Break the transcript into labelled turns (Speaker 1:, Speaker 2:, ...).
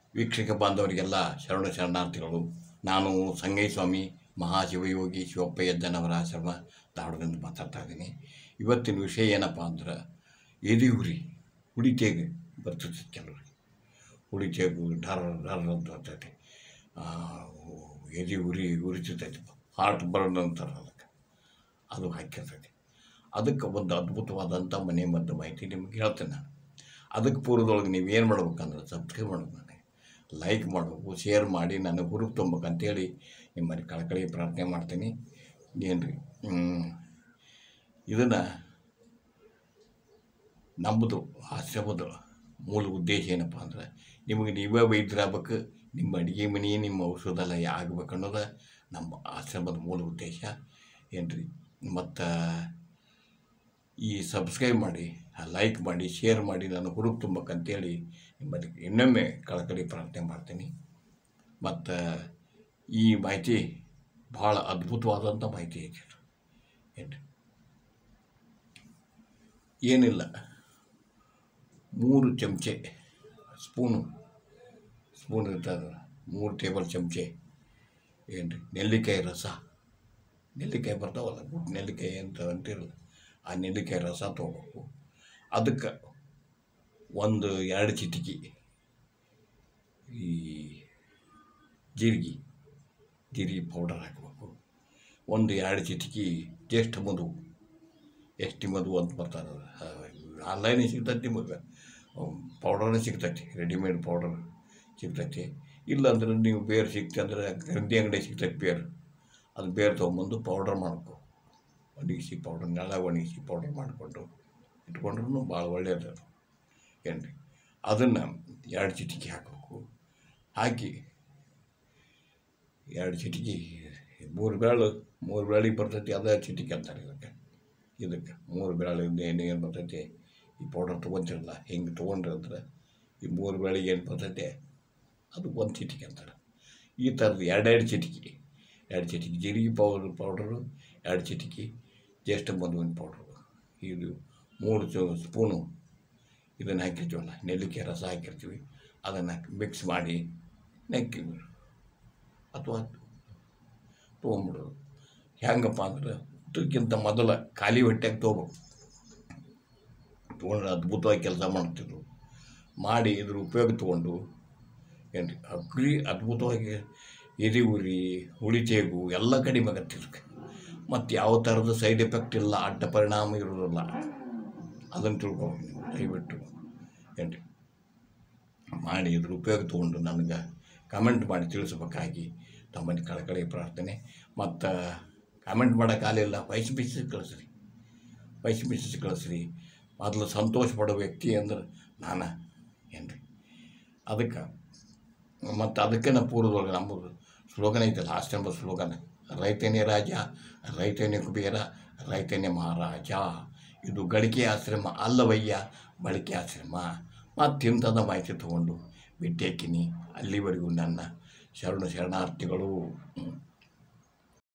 Speaker 1: ವೀಕ್ಷಕ ಬಾಂಧವರಿಗೆಲ್ಲ ಶರಣ ಶರಣಾರ್ಥಿಗಳು ನಾನು ಸಂಗೈ ಸ್ವಾಮಿ ಮಹಾಶಿವಯೋಗಿ ಶಿವಪ್ಪ ಯಜ್ಜನವರ ಆಶ್ರಮ ಧಾರವಾಡದಿಂದ ಮಾತಾಡ್ತಾ ಇದ್ದೀನಿ ಇವತ್ತಿನ ವಿಷಯ ಏನಪ್ಪ ಅಂದ್ರೆ ಎದಿಗುರಿ ಹುಡಿತೇಗೆ ಬರ್ತದೆ ಕೆಲವ್ರಿಗೆ ಹುಡಿತೇಗು ಡರ್ ಡರ್ ಅಂತ ಬರ್ತೈತಿ ಆ, ಎದೆ ಉರಿ ಉರಿತೈತಿ ಹಾರ್ಟ್ ಬರ್ನ್ ಅಂತಾರೆ ಅದಕ್ಕೆ ಅದು ಹಾಕಿರ್ತೈತಿ ಅದಕ್ಕೆ ಒಂದು ಅದ್ಭುತವಾದಂಥ ಮನೆ ಮದ್ದು ಮಾಹಿತಿ ನಿಮ್ಗೆ ಹೇಳ್ತೇನೆ ನಾನು ಅದಕ್ಕೆ ಪೂರ್ವದೊಳಗೆ ನೀವು ಏನು ಮಾಡ್ಬೇಕಂದ್ರೆ ಸಬ್ಸ್ಕ್ರೈಬ್ ಮಾಡ್ಬೇಕು ನನಗೆ ಲೈಕ್ ಮಾಡಬೇಕು ಶೇರ್ ಮಾಡಿ ನನಗೆ ಹುರುಪು ತುಂಬೇಕಂತೇಳಿ ನಿಮ್ಮಲ್ಲಿ ಕಳಕಳಿ ಪ್ರಾರ್ಥನೆ ಮಾಡ್ತೀನಿ ಏನು ರೀ ಇದನ್ನು ನಮ್ಮದು ಆಶ್ರಮದ ಮೂಲ ಉದ್ದೇಶ ಏನಪ್ಪ ಅಂದ್ರೆ ನಿಮಗೆ ನೀವೇ ವೈದ್ಯರಾಗಬೇಕು ನಿಮ್ಮ ಅಡುಗೆ ಮನೆ ನಿಮ್ಮ ಔಷಧಾಲಯ ಆಗ್ಬೇಕು ಅನ್ನೋದು ನಮ್ಮ ಆಶ್ರಮದ ಮೂಲ ಉದ್ದೇಶ ಏನು ರೀ ಮತ್ತು ಈ ಸಬ್ಸ್ಕ್ರೈಬ್ ಮಾಡಿ ಲೈಕ್ ಮಾಡಿ ಶೇರ್ ಮಾಡಿ ನಾನು ಹುರುಪು ತುಂಬಬೇಕಂತೇಳಿ ನಿಮ್ಮಲ್ಲಿ ಇನ್ನೊಮ್ಮೆ ಕಳಕಳಿ ಪ್ರಾರ್ಥನೆ ಮಾಡ್ತೀನಿ ಮತ್ತು ಈ ಮಾಹಿತಿ ಭಾಳ ಅದ್ಭುತವಾದಂಥ ಮಾಹಿತಿ ಐತಿ ಇದು. ಏನು ಏನಿಲ್ಲ ಮೂರು ಚಮಚೆ ಸ್ಪೂನು ಸ್ಪೂನ್ ಇರ್ತದೆ ಮೂರು ಟೇಬಲ್ ಚಮಚೆ ಏನು ರೀ ನೆಲ್ಲಿಕಾಯಿ ರಸ ನೆಲ್ಲಿಕಾಯಿ ಬರ್ತಾವಲ್ಲ ಗುಡ್ ನೆಲ್ಲಿಕಾಯಿ ಅಂತ ಅಂತಿರಲ್ಲ ಆ ನೆಲ್ಲಿಕಾಯಿ ರಸ ತೊಗೋಬೇಕು ಅದಕ್ಕೆ ಒಂದು ಎರಡು ಚಿಟಿಕಿ ಈ ಜೀರಿಗೆ ಜೀರಿಗೆ ಪೌಡರ್ ಹಾಕಬೇಕು ಒಂದು ಎರಡು ಚಿಟಿಕಿ ಜ್ಯೇಷ್ಠ ಮಧು ಎಷ್ಟಿ ಮಧು ಅಂತ ಬರ್ತಾರೆ ಆನ್ಲೈನ್ ಸಿಗ್ತೈತಿ ನಿಮಗೆ ಪೌಡರ್ನೇ ಸಿಗ್ತೈತಿ ರೆಡಿಮೇಡ್ ಪೌಡರ್ ಸಿಗ್ತೈತಿ ಇಲ್ಲಾಂದ್ರೆ ನೀವು ಬೇರು ಸಿಗ್ತದೆ ಅಂದ್ರೆ ಗಂಧಿ ಅಂಗಡಿ ಸಿಗ್ತೈತಿ ಬೇರು ಅದು ಬೇರು ತೊಗೊಂಬಂದು ಪೌಡರ್ ಮಾಡ್ಕೊ ಒಣಗಿಸಿ ಪೌಡರ್ ನೆಲ ಒಣಗಿಸಿ ಪೌಡರ್ ಮಾಡಿಕೊಂಡು ಇಟ್ಕೊಂಡ್ರೂ ಭಾಳ ಒಳ್ಳೆಯದು ಅದು ಏನು ರೀ ಅದನ್ನು ಎರಡು ಚಿಟಿಕೆ ಹಾಕಬೇಕು ಹಾಕಿ ಎರಡು ಚಿಟಿಕೆ ಮೂರು ಬೇಳು ಮೂರು ಬೇಳಿಗೆ ಬರ್ತೈತಿ ಅದೇ ಚಿಟಿಕೆ ಅಂತಾರೆ ಇದಕ್ಕೆ ಇದಕ್ಕೆ ಮೂರು ಬೇಳೆಯಿಂದ ಏನು ಏನು ಬರ್ತೈತಿ ಈ ಪೌಡರ್ ತೊಗೊಂತಿರಲ್ಲ ಹಿಂಗೆ ತೊಗೊಂಡ್ರೆ ಅಂದ್ರೆ ಈ ಮೂರು ಬೇಳೆಗೆ ಏನು ಬರ್ತೈತೆ ಅದು ಒಂದು ಚಿಟಿಕೆ ಅಂತಾರೆ ಈ ಥರದ್ದು ಎರಡೆರಡು ಚಿಟಿಕೆ ಎರಡು ಚಿಟಿಕೆ ಜೀರಿಗೆ ಪೌಡರ್ ಪೌಡರು ಎರಡು ಚಿಟಿಕೆ ಜ್ಯೇಷ್ಠ ಮಧುವಿನ ಪೌಡ್ರು ಇದು ಮೂರು ಚು ಸ್ಪೂನು ಇದನ್ನು ಹಾಕಿರ್ತೀವಲ್ಲ ನೆಲ್ಲಿಕಾಯಿ ರಸ ಹಾಕಿರ್ತೀವಿ ಅದನ್ನು ಮಿಕ್ಸ್ ಮಾಡಿ ನೆಕ್ಕಿವಿ ಅಥವಾ ತೊಗೊಂಬಿಡೋದು ಹೆಂಗಪ್ಪ ಅಂದ್ರೆ ಊಟಕ್ಕಿಂತ ಮೊದಲ ಖಾಲಿ ಹೊಟ್ಟೆಗೆ ತೊಗೋಬೇಕು ತೊಗೊಂಡ್ರೆ ಅದ್ಭುತವಾಗಿ ಕೆಲಸ ಮಾಡ್ತಿದ್ರು ಮಾಡಿ ಇದ್ರ ಉಪಯೋಗ ತೊಗೊಂಡು ಏನು ರೀ ಅಗ್ರಿ ಅದ್ಭುತವಾಗಿ ಎದೆ ಉರಿ ಉಳಿತೇಗು ಎಲ್ಲ ಕಡಿಮೆ ಆಗತ್ತೆ ಇದಕ್ಕೆ ಮತ್ತು ಯಾವ ಥರದ ಸೈಡ್ ಎಫೆಕ್ಟ್ ಇಲ್ಲ ಅಡ್ಡ ಪರಿಣಾಮ ಇರೋದಿಲ್ಲ ಅದನ್ನು ತಿಳ್ಕೊಬೇಕು ನೀವು ದಯವಿಟ್ಟು ಏನು ರೀ ಮಾಡಿ ಇದ್ರ ಉಪಯೋಗ ತೊಗೊಂಡು ನನಗೆ ಕಮೆಂಟ್ ಮಾಡಿ ತಿಳಿಸ್ಬೇಕಾಗಿ ತಮ್ಮಲ್ಲಿ ಕಳಕಳಿ ಪ್ರಾರ್ಥನೆ ಮತ್ತು ಕಮೆಂಟ್ ಮಾಡೋಕ್ಕಾಗಲಿಲ್ಲ ವಯಸ್ಸು ಬಿಸಿ ಕಳಿಸ್ರಿ ವಯಸ್ಸು ಬಿಸಿ ಕಳಿಸ್ರಿ ಮೊದಲು ಸಂತೋಷ ಪಡೋ ವ್ಯಕ್ತಿ ಅಂದ್ರೆ ನಾನು ಏನು ರೀ ಅದಕ್ಕೆ ಮತ್ತು ಅದಕ್ಕೆ ನಾವು ಪೂರ್ವದೊಳಗೆ ನಮ್ಮದು ಸ್ಲೋಗನ್ ಐತಲ್ಲ ಆಶ್ರಮದ ಸ್ಲೋಗನ್ ರೈತನೇ ರಾಜ ರೈತನೇ ಕುಬೇರ ರೈತನೇ ಮಹಾರಾಜ ಇದು ಗಳಿಕೆ ಆಶ್ರಮ ಅಲ್ಲವಯ್ಯ ಬಳಕೆ ಆಶ್ರಮ ಮತ್ತು ಇಂಥದ ಮಾಹಿತಿ ತೊಗೊಂಡು ಬಿಟ್ಟೇಕಿನಿ ಅಲ್ಲಿವರೆಗೂ ನನ್ನ ಶರಣ ಶರಣಾರ್ಥಿಗಳು